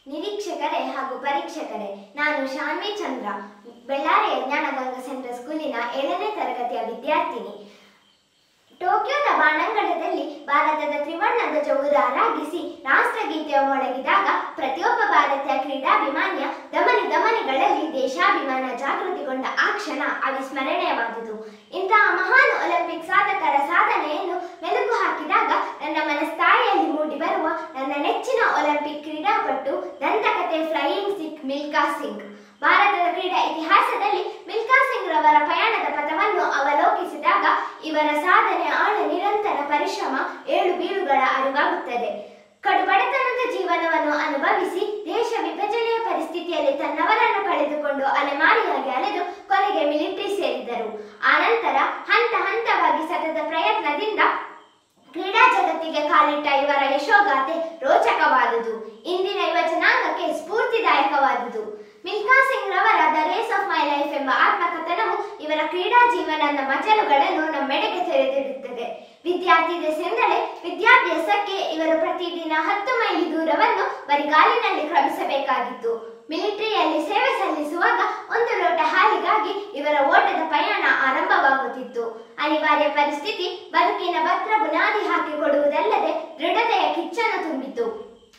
ನಿರೀಕ್ಷಕರೇ ಹಾಗೂ ಪರೀಕ್ಷಕರೇ ನಾನು ಶಾನ್ವಿ ಚಂದ್ರ ಬೆಳ್ಳಾರಿಯ ಜ್ಞಾನಗಂಗಾ ಸೆಂಟ್ರಲ್ ಸ್ಕೂಲಿನ ಏಳನೇ ತರಗತಿಯ ವಿದ್ಯಾರ್ಥಿನಿ ಟೋಕಿಯೋದ ಬಾಣಂಗಳದಲ್ಲಿ ಭಾರತದ ತ್ರಿವರ್ಣ ಧ್ವಜವು ರಾರಾಗಿಸಿ ರಾಷ್ಟ್ರಗೀತೆಯ ಮೊಳಗಿದಾಗ ಪ್ರತಿಯೊಬ್ಬ ಭಾರತೀಯ ಕ್ರೀಡಾಭಿಮಾನಿಯ ದಮನಿ ದಮನಿಗಳಲ್ಲಿ ದೇಶಾಭಿಮಾನ ಜಾಗೃತಿಗೊಂಡ ಆ ಕ್ಷಣ ಅವಿಸ್ಮರಣೀಯವಾದುದು ಇಂತಹ ಮಹಾನ್ ಒಲಿಂಪಿಕ್ ಸಾಧಕರ ಸಾಧನೆಯನ್ನು ಮೆಲುಕು ಹಾಕಿದಾಗ ನನ್ನ ಮನಸ್ಥಾಯಿಯಲ್ಲಿ ಮೂಡಿ ಬರುವ ನನ್ನ ನೆಚ್ಚಿನ ಒಲಿಂಪಿಕ್ ಕ್ರೀಡಾಪಟು ದಂತಕತೆ ಫ್ಲೈಯಿಂಗ್ ಸಿಖ್ ಮಿಲ್ಕಾ ಸಿಂಗ್ ಭಾರತದ ಕ್ರೀಡಾ ಇತಿಹಾಸದಲ್ಲಿ ಮಿಲ್ಕಾ ಸಿಂಗ್ ರವರ ಪಯಣದ ಪಥವನ್ನು ಅವಲೋಕಿಸಿದಾಗ ಇವರ ಸಾಧನೆ ಆಳ ನಿರಂತರ ಪರಿಶ್ರಮ ಏಳು ಬೀಳುಗಳ ಅರಿವಾಗುತ್ತದೆ ಕಡುಬಡತನದ ಜೀವನವನ್ನು ಅನುಭವಿಸಿ ದೇಶ ವಿಭಜನೆಯ ಪರಿಸ್ಥಿತಿಯಲ್ಲಿ ತನ್ನವರನ್ನು ಕಳೆದುಕೊಂಡು ಅಲೆಮಾರಿಯಾಗಿ ಅಲೆದು ಕೊನೆಗೆ ಮಿಲಿಟರಿ ಸೇರಿದರು ಆನಂತರ ಹಂತ ಹಂತವಾಗಿ ಸತತ ಪ್ರಯತ್ನದಿಂದ ಕ್ರೀಡಾ ಜಗತ್ತಿಗೆ ಕಾಲಿಟ್ಟ ಇವರ ಯಶೋಗಾಥೆ ರೋಚಕವಾದುದು ಇಂದಿನ ಯುವ ಜನಾಂಗಕ್ಕೆ ಸ್ಫೂರ್ತಿದಾಯಕವಾದುದು ಮಿಲ್ಕಾ ಸಿಂಗ್ ರವರ the race of my life ಎಂಬ ಆತ್ಮಕಥನವು ಇವರ ಕ್ರೀಡಾ ಜೀವನದ ಮಜಲುಗಳನ್ನು ನಮ್ಮೆಡೆಗೆ ತೆರೆದಿಡುತ್ತದೆ ವಿದ್ಯಾರ್ಥಿ ದೆಸೆಂದರೆ ವಿದ್ಯಾಭ್ಯಾಸಕ್ಕೆ ಇವರು ಪ್ರತಿದಿನ ಹತ್ತು ಮೈಲಿ ದೂರವನ್ನು ಬರಿಗಾಲಿನಲ್ಲಿ ಕ್ರಮಿಸಬೇಕಾಗಿತ್ತು ಮಿಲಿಟರಿಯಲ್ಲಿ ಸೇವೆ ಸಲ್ಲಿಸುವಾಗ ಒಂದು ಲೋಟ ಹಾಲಿಗಾಗಿ ಇವರ ಓಟದ ಪಯಣ ಆರಂಭವಾಗುತ್ತಿತ್ತು ಅನಿವಾರ್ಯ ಪರಿಸ್ಥಿತಿ ಬದುಕಿನ ಭದ್ರ ಬುನಾದಿ ಹಾಕಿಕೊಡುವುದಲ್ಲದೆ ದೃಢತೆಯ ಕಿಚ್ಚನ್ನು ತುಂಬಿತು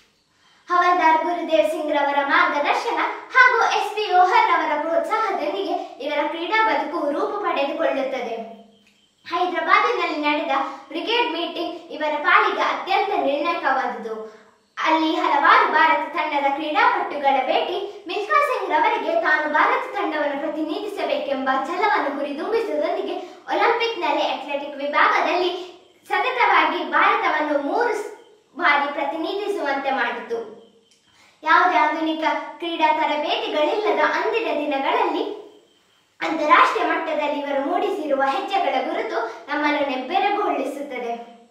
ಹವಲ್ದಾರ್ ಗುರುದೇವ್ ಸಿಂಗ್ ರವರ ಮಾರ್ಗದರ್ಶನ ಹಾಗೂ ಎಸ್ ಪಿ ಓಹರ್ ರವರ ಪ್ರೋತ್ಸಾಹದೊಂದಿಗೆ ಇವರ ಕ್ರೀಡಾ ಬದುಕು ರೂಪು ಪಡೆದುಕೊಳ್ಳುತ್ತದೆ ಹೈದರಾಬಾದಿನಲ್ಲಿ ನಡೆದ ಬ್ರಿಗೇಡ್ ಮೀಟಿಂಗ್ ಇವರ ಪಾಲಿಗೆ ಅತ್ಯಂತ ನಿರ್ಣಾಯಕವಾದುದು ಅಲ್ಲಿ ಹಲವಾರು ಭಾರತ ತಂಡದ ಕ್ರೀಡಾಪಟುಗಳ ಭೇಟಿ ಮಿಲ್ಕಾ ಸಿಂಗ್ ರವರಿಗೆ ತಾನು ಭಾರತ ತಂಡವನ್ನು ಪ್ರತಿನಿಧಿಸಬೇಕೆಂಬ ಛಲವನ್ನು ಹುರಿದುಂಬಿಸುವುದರೊಂದಿಗೆ ಒಲಿಂಪಿಕ್ನಲ್ಲಿ ಅಥ್ಲೆಟಿಕ್ ವಿಭಾಗದಲ್ಲಿ ಸತತವಾಗಿ ಭಾರತವನ್ನು ಮೂರು ಸ್- ಬಾರಿ ಪ್ರತಿನಿಧಿಸುವಂತೆ ಮಾಡಿತು ಯಾವುದೇ ಆಧುನಿಕ ಕ್ರೀಡಾ ತರಬೇತಿಗಳಿಲ್ಲದ ಅಂದಿನ ದಿನಗಳಲ್ಲಿ ಅಂತಾರಾಷ್ಟ್ರೀಯ ಮಟ್ಟದಲ್ಲಿ ಇವರು ಮೂಡಿಸಿರುವ ಹೆಜ್ಜೆಗಳ ಗುರುತು ನಮ್ಮನ್ನು ನೆಬ್ಬೆರಗೊಳಿಸುತ್ತದೆ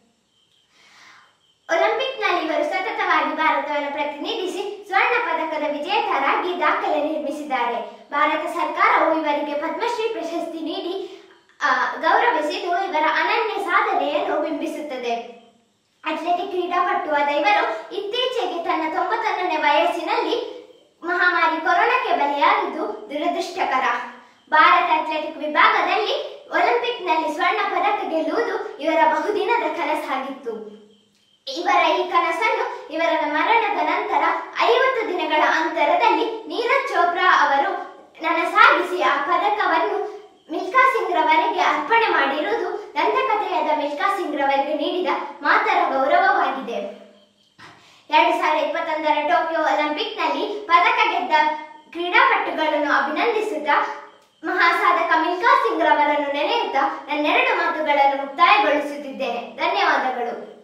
ಒಲಿಂಪಿಕ್ನಲ್ಲಿ ಇವರು ಸತತವಾಗಿ ಭಾರತವನ್ನು ಪ್ರತಿನಿಧಿಸಿ ಸ್ವರ್ಣ ಪದಕದ ವಿಜೇತರಾಗಿ ದಾಖಲೆ ನಿರ್ಮಿಸಿದ್ದಾರೆ ಭಾರತ ಸರ್ಕಾರವು ಇವರಿಗೆ ಪದ್ಮಶ್ರೀ ಪ್ರಶಸ್ತಿ ನೀಡಿ ಆ, ಗೌರವಿಸಿದ್ದು ಇವರ ಅನನ್ಯ ಸಾಧನೆಯನ್ನು ಬಿಂಬಿಸುತ್ತದೆ ಅಥ್ಲೆಟಿಕ್ ಕ್ರೀಡಾಪಟುವಾದ ಇವರು ಇತ್ತೀಚೆಗೆ ತನ್ನ ತೊಂಬತ್ತೊಂದನೇ ವಯಸ್ಸಿನಲ್ಲಿ ಮಹಾಮಾರಿ ಕೊರೋನಾಕ್ಕೆ ಬಲಿಯಾಗಿದ್ದು ದುರದೃಷ್ಟಕರ ಭಾರತ ಅಥ್ಲೆಟಿಕ್ ವಿಭಾಗದಲ್ಲಿ ಒಲಿಂಪಿಕ್ನಲ್ಲಿ ಸ್ವರ್ಣ ಪದಕ ಗೆಲ್ಲುವುದು ಇವರ ಬಹುದಿನದ ಕನಸಾಗಿತ್ತು ಇವರ ಈ ಕನಸನ್ನು ಇವರ ಮರಣದ ನಂತರ ಐವತ್ತು ದಿನಗಳ ಅಂತರದಲ್ಲಿ ನೀರಜ್ ಚೋಪ್ರಾ ಅವರು ನನಸಾಗಿಸಿ ಆ ಪದಕವನ್ನು ಮಿಲ್ಕಾ ಸಿಂಗ್ ರವರಿಗೆ ಅರ್ಪಣೆ ಮಾಡಿರುವುದು ದಂತಕಥೆಯಾದ ಮಿಲ್ಕಾ ಸಿಂಗ್ ರವರಿಗೆ ನೀಡಿದ ಮಾತರ ಗೌರವವಾಗಿದೆ ಎರಡು ಸಾವಿರದ ಇಪ್ಪತ್ತೊಂದರ ಟೋಕಿಯೋ ಒಲಿಂಪಿಕ್ನಲ್ಲಿ ಪದಕ ಗೆದ್ದ ಕ್ರೀಡಾಪಟುಗಳನ್ನು ಅಭಿನಂದಿಸುತ್ತಾ ಮಹಾಸಾಧಕ ಮಿಲ್ಕಾ ಸಿಂಗ್ ರವರನ್ನು ನೆನೆಯುತ್ತಾ ನನ್ನೆರಡು ಮಾತುಗಳನ್ನು ಮುಕ್ತಾಯಗೊಳಿಸುತ್ತಿದ್ದೇನೆ ಧನ್ಯವಾದಗಳು